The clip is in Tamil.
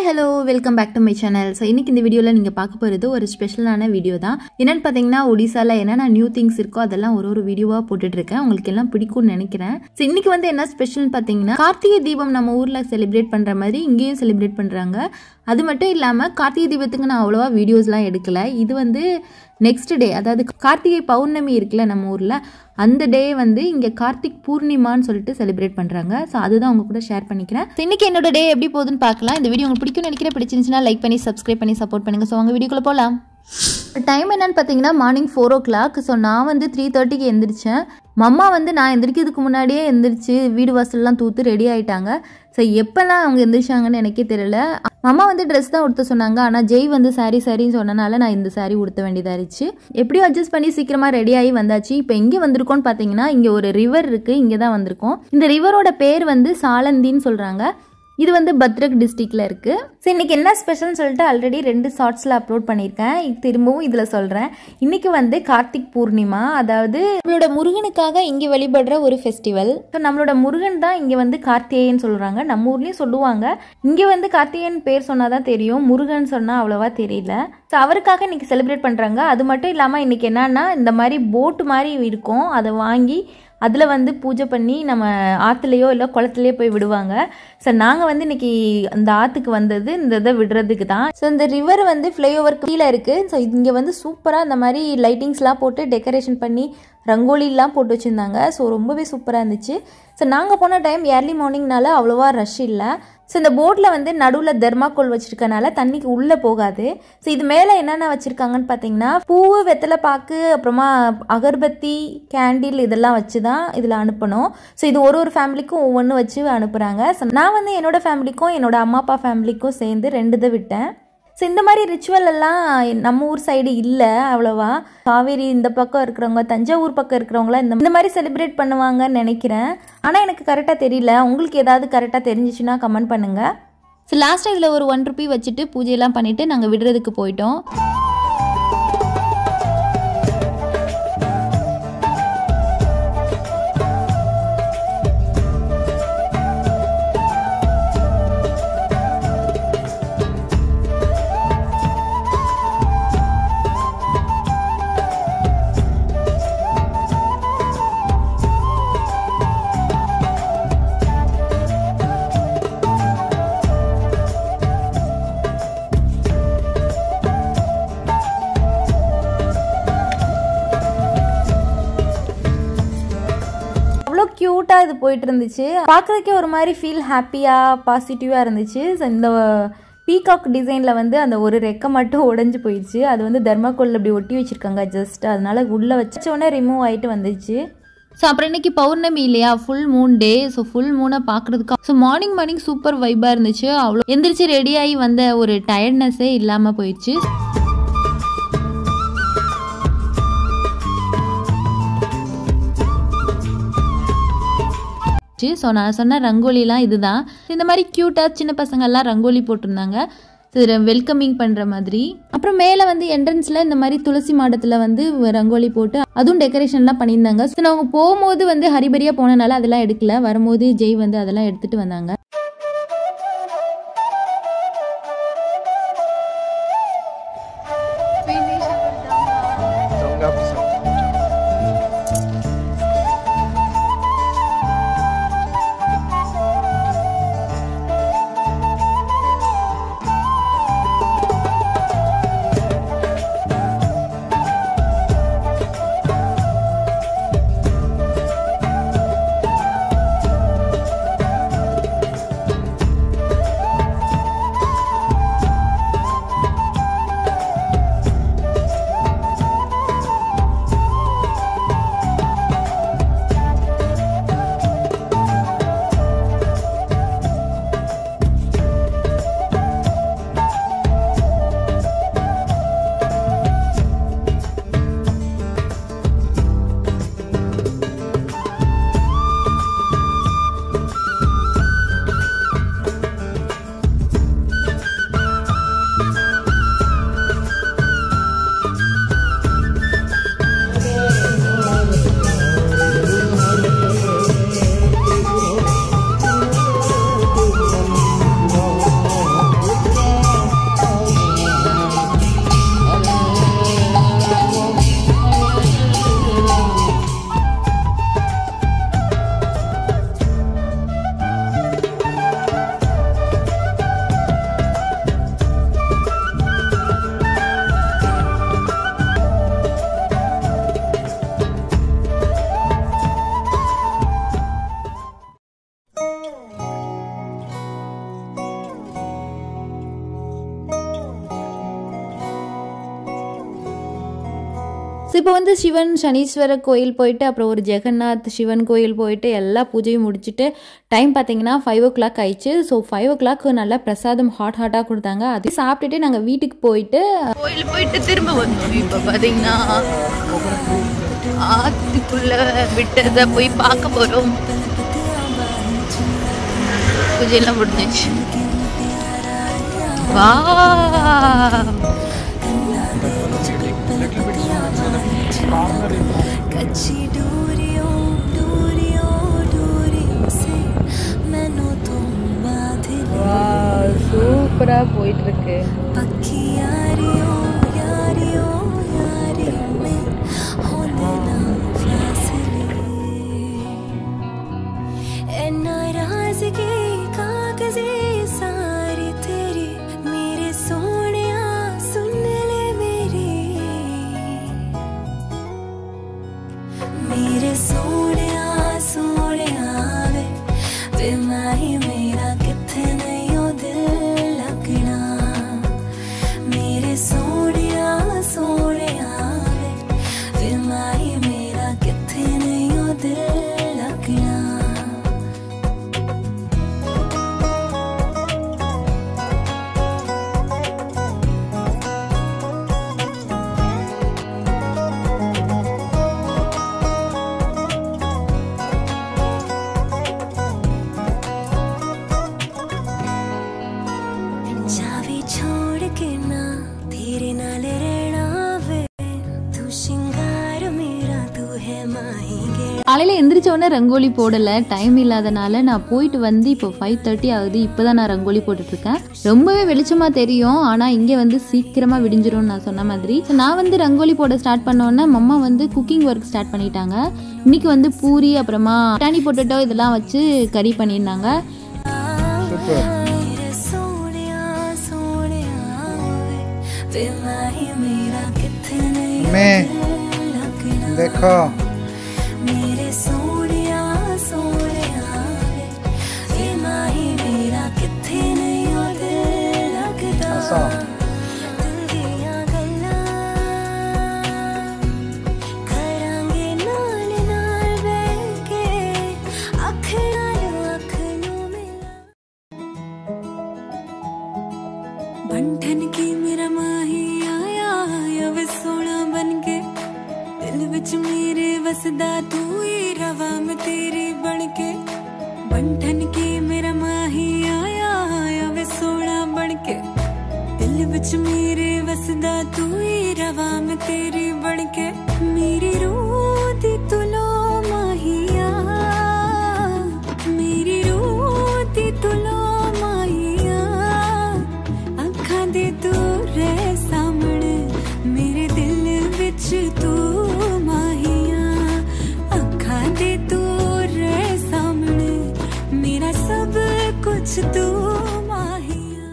Hello welcome back to my channel so இன்னைக்கு இந்த வீடியோவில் நீங்கள் பார்க்க போகிறது ஒரு ஸ்பெஷலான வீடியோ தான் என்னென்னு பார்த்தீங்கன்னா ஒடிசாவில் என்னென்ன நியூ திங்ஸ் இருக்கோ அதெல்லாம் ஒரு ஒரு வீடியோவாக போட்டுட்டு இருக்கேன் உங்களுக்கு எல்லாம் பிடிக்கும்னு நினைக்கிறேன் ஸோ இன்னைக்கு வந்து என்ன ஸ்பெஷல்னு பார்த்தீங்கன்னா கார்த்திகை தீபம் நம்ம ஊரில் செலிப்ரேட் பண்ணுற மாதிரி இங்கேயும் செலிப்ரேட் பண்ணுறாங்க அது மட்டும் இல்லாமல் கார்த்திகை தீபத்துக்கு நான் அவ்வளோவா வீடியோஸ்லாம் எடுக்கல இது வந்து நெக்ஸ்ட் டே அதாவது கார்த்திகை பௌர்ணமி இருக்குல்ல நம்ம ஊரில் அந்த டே வந்து இங்கே கார்த்திக் பூர்ணிமான்னு சொல்லிட்டு செலிப்ரேட் பண்ணுறாங்க ஸோ அதுதான் உங்க கூட ஷேர் பண்ணிக்கிறேன் So, இன்னைக்கு என்னோட டே எப்படி போகுதுன்னு பார்க்கலாம் இந்த வீடியோ உங்களுக்கு பிடிக்கும்னு நினைக்கிறேன் பிடிச்சிருந்துச்சுன்னா லைக் பண்ணி சப்ஸ்கிரைப் பண்ணி சப்போர்ட் பண்ணுங்க ஸோ அவங்க வீடியோக்குள்ள போகலாம் டைம் என்னன்னு பார்த்தீங்கன்னா morning four o'clock so நான் வந்து த்ரீ தேர்ட்டிக்கு எந்திரிச்சேன் மம்மா வந்து நான் எந்திரிக்கிறதுக்கு முன்னாடியே எந்திரிச்சு வீடு வாசல்லாம் தூத்து ரெடி ஆயிட்டாங்க ஸோ எப்போல்லாம் அவங்க எந்திரிச்சாங்கன்னு எனக்கே தெரியல மம்மா வந்து ட்ரெஸ் தான் உடுத்த சொன்னாங்க ஆனால் ஜெய் வந்து சாரி சாரின்னு சொன்னனால நான் இந்த சாரி உடுத்த வேண்டியதாக இருந்துச்சு எப்படியும் அட்ஜஸ்ட் பண்ணி சீக்கிரமாக ரெடி ஆகி வந்தாச்சு இப்போ எங்கே வந்திருக்கோம்னு பார்த்தீங்கன்னா இங்கே ஒரு ரிவர் இருக்குது இங்கே தான் வந்திருக்கோம் இந்த ரிவரோட பேர் வந்து சாலந்தின்னு சொல்கிறாங்க இது வந்து பத்ரக் டிஸ்ட்ரிக்ட்ல இருக்கு ஸோ இன்னைக்கு என்ன ஸ்பெஷல்னு சொல்லிட்டு ஆல்ரெடி ரெண்டு ஷார்ட்ஸில் அப்லோட் பண்ணியிருக்கேன் இது திரும்பவும் இதில் சொல்கிறேன் இன்னைக்கு வந்து கார்த்திக் பூர்ணிமா அதாவது நம்மளோட முருகனுக்காக இங்கே வழிபடுற ஒரு ஃபெஸ்டிவல் ஸோ நம்மளோட முருகன் தான் இங்கே வந்து கார்த்திகேயன் சொல்கிறாங்க நம்ம ஊர்லேயும் சொல்லுவாங்க இங்கே வந்து கார்த்திகேயன் பேர் சொன்னால் தான் தெரியும் முருகன் சொன்னால் அவ்வளோவா தெரியல ஸோ அவருக்காக இன்னைக்கு செலிப்ரேட் பண்ணுறாங்க அது மட்டும் இல்லாமல் இன்னைக்கு என்னன்னா இந்த மாதிரி போட்டு மாதிரி இருக்கும் அதை வாங்கி அதில் வந்து பூஜை பண்ணி நம்ம ஆற்றுலையோ இல்லை குளத்துலையோ போய் விடுவாங்க ஸோ நாங்கள் வந்து இன்னைக்கு அந்த ஆற்றுக்கு வந்தது இந்த இதை விடுறதுக்கு தான் ஸோ இந்த ரிவர் வந்து ஃப்ளைஓவர் கீழே இருக்குது ஸோ இங்கே வந்து சூப்பராக இந்த மாதிரி லைட்டிங்ஸ்லாம் போட்டு டெக்கரேஷன் பண்ணி ரங்கோலிலாம் போட்டு வச்சுருந்தாங்க ஸோ ரொம்பவே சூப்பராக இருந்துச்சு ஸோ நாங்கள் போன டைம் ஏர்லி மார்னிங்னால அவ்வளோவா ரஷ் இல்லை ஸோ இந்த போட்டில் வந்து நடுவில் தெர்மாக்கோல் வச்சுருக்கனால தண்ணிக்கு உள்ளே போகாது ஸோ இது மேலே என்னென்ன வச்சுருக்காங்கன்னு பார்த்தீங்கன்னா பூவு வெத்தலை பாக்கு அப்புறமா அகர்பத்தி கேண்டில் இதெல்லாம் வச்சு தான் இதில் அனுப்பணும் ஸோ இது ஒரு ஒரு ஃபேமிலிக்கும் ஒவ்வொன்று வச்சு அனுப்புகிறாங்க ஸோ நான் வந்து என்னோட ஃபேமிலிக்கும் என்னோட அம்மா அப்பா ஃபேமிலிக்கும் சேர்ந்து ரெண்டு இதை விட்டேன் ஸோ இந்த மாதிரி ரிச்சுவல் எல்லாம் நம்ம ஊர் சைடு இல்லை அவ்வளோவா காவேரி இந்த பக்கம் இருக்கிறவங்க தஞ்சாவூர் பக்கம் இருக்கிறவங்களாம் இந்த இந்த மாதிரி செலிப்ரேட் பண்ணுவாங்கன்னு நினைக்கிறேன் ஆனால் எனக்கு கரெக்டாக தெரியல உங்களுக்கு ஏதாவது கரெக்டாக தெரிஞ்சிச்சுன்னா கமெண்ட் பண்ணுங்கள் ஸோ லாஸ்ட் இதில் ஒரு ஒன் ருபி வச்சுட்டு பூஜையெல்லாம் பண்ணிவிட்டு நாங்கள் விடுறதுக்கு போயிட்டோம் அவ்வளோ க்யூட்டாக இது போயிட்டு இருந்துச்சு பார்க்குறதுக்கே ஒரு மாதிரி ஃபீல் ஹாப்பியாக பாசிட்டிவாக இருந்துச்சு So, இந்த பீகாக் டிசைனில் வந்து அந்த ஒரு ரெக்கை மட்டும் உடஞ்சி போயிடுச்சு அது வந்து தர்மாக்கோல் இப்படி ஒட்டி வச்சுருக்காங்க ஜஸ்ட் அதனால உள்ளே வச்ச உடனே ரிமூவ் ஆகிட்டு வந்துச்சு ஸோ அப்புறம் இன்னைக்கு பௌர்ணமி இல்லையா full moon day so full மூனை பார்க்குறதுக்கு ஸோ மார்னிங் மார்னிங் சூப்பர் வைபாக இருந்துச்சு அவ்வளோ எந்திரிச்சு ரெடியாகி வந்த ஒரு டயர்ட்னஸே இல்லாமல் போயிடுச்சு ஸோ நான் சொன்ன ரங்கோலிலாம் இதுதான் இந்த மாதிரி க்யூட்டாக சின்ன பசங்கள்லாம் ரங்கோலி போட்டிருந்தாங்க வெல்கமிங் பண்ணுற மாதிரி அப்புறம் மேலே வந்து என்ட்ரன்ஸில் இந்த மாதிரி துளசி மாடத்தில் வந்து ரங்கோலி போட்டு அதுவும் டெக்கரேஷன்லாம் பண்ணியிருந்தாங்க ஸோ அவங்க போகும்போது வந்து ஹரிபரியாக போனனால அதெல்லாம் எடுக்கல வரும்போது ஜெய் வந்து அதெல்லாம் எடுத்துகிட்டு வந்தாங்க Don't go for something. So இப்போ வந்து சிவன் சனீஸ்வரர் கோயில் போயிட்டு அப்புறம் ஒரு ஜெகநாத் சிவன் கோயில் போயிட்டு எல்லா பூஜையும் முடிச்சுட்டு டைம் பார்த்தீங்கன்னா ஃபைவ் ஓ கிளாக் ஆயிடுச்சு ஸோ ஃபைவ் ஓ கிளாக் நல்லா பிரசாதம் ஹாட் ஹாட்டாக கொடுத்தாங்க அது சாப்பிட்டுட்டு நாங்கள் வீட்டுக்கு போயிட்டு கோயில் போயிட்டு திரும்ப வந்தோம் இப்போ பார்த்தீங்கன்னா ஆத்துக்குள்ள விட்டதை போய் பார்க்க போகிறோம் பூஜையெல்லாம் முடிஞ்சிச்சு வா कच्ची डोरियों डोरियों डोरियों से मैनू तुम बांध ली சூப்பராக போயிட்டு இருக்கு पक्की यारियों यारियों यारियों में होने ना फासले ए नाराजगी कागजे सारी तेरी मेरे सोनिया सुन ले मेरी मेरे सोनिया सोनिया वे वे माही मेरा किथे नहीं ओ दिल लगना मेरे सोनिया सोनिया वे वे माही मेरा किथे नहीं ओ दिल लगना जावे छोड़ के ना तेरे नाल रहना वे तू शिंगार मेरा तू है माही गेड़ा காலையில் எந்திரிச்ச உடனே ரங்கோலி போடலை டைம் இல்லாதனால நான் போயிட்டு வந்து இப்போ ஃபைவ் தேர்ட்டி ஆகுது இப்போ தான் நான் ரங்கோலி போட்டுட்ருக்கேன் ரொம்பவே வெளிச்சமாக தெரியும் ஆனால் இங்கே வந்து சீக்கிரமாக விடிஞ்சிரும்னு நான் சொன்ன மாதிரி So, நான் வந்து ரங்கோலி போட ஸ்டார்ட் பண்ணோன்னே மம்மா வந்து குக்கிங் ஒர்க் ஸ்டார்ட் பண்ணிட்டாங்க இன்னைக்கு வந்து பூரி அப்புறமா டானி பொட்டேட்டோ இதெல்லாம் வச்சு கறி பண்ணியிருந்தாங்க मेरे सोनिया सोनिया वे वे माही मेरा किथे नहीं मैं लगना देखो मेरे सोनिया सोनिया वे वे माही मेरा किथे नहीं ओ दिल लगदा ऐसा। दिल दियां गल्लां करांगे नाल नाल बैठ के अख नाल अख नू मिला बंठन की मेरा माही आया आया वे सोना बन के दिल विच मेरे वसदा तू ही रवा मैं तेरी बन के बंठन की मेरा माही आया आया वे सोना बन के दिल विच मेरे वसदा तू ही रवा मैं तेरी बन के मेरी रूह दी तुलो माहिया मेरी रूह दी तुलो माहिया ਅੱਖਾਂ ਦੇ ਤੂੰ ਰਹਿ ਸਾਹਮਣੇ ਮੇਰੇ ਦਿਲ ਵਿੱਚ ਤੂੰ ਮਾਹੀਆ ਅੱਖਾਂ ਦੇ ਤੂੰ ਰਹਿ ਸਾਹਮਣੇ ਮੇਰਾ ਸਭ ਕੁਝ ਤੂੰ ਮਾਹੀਆ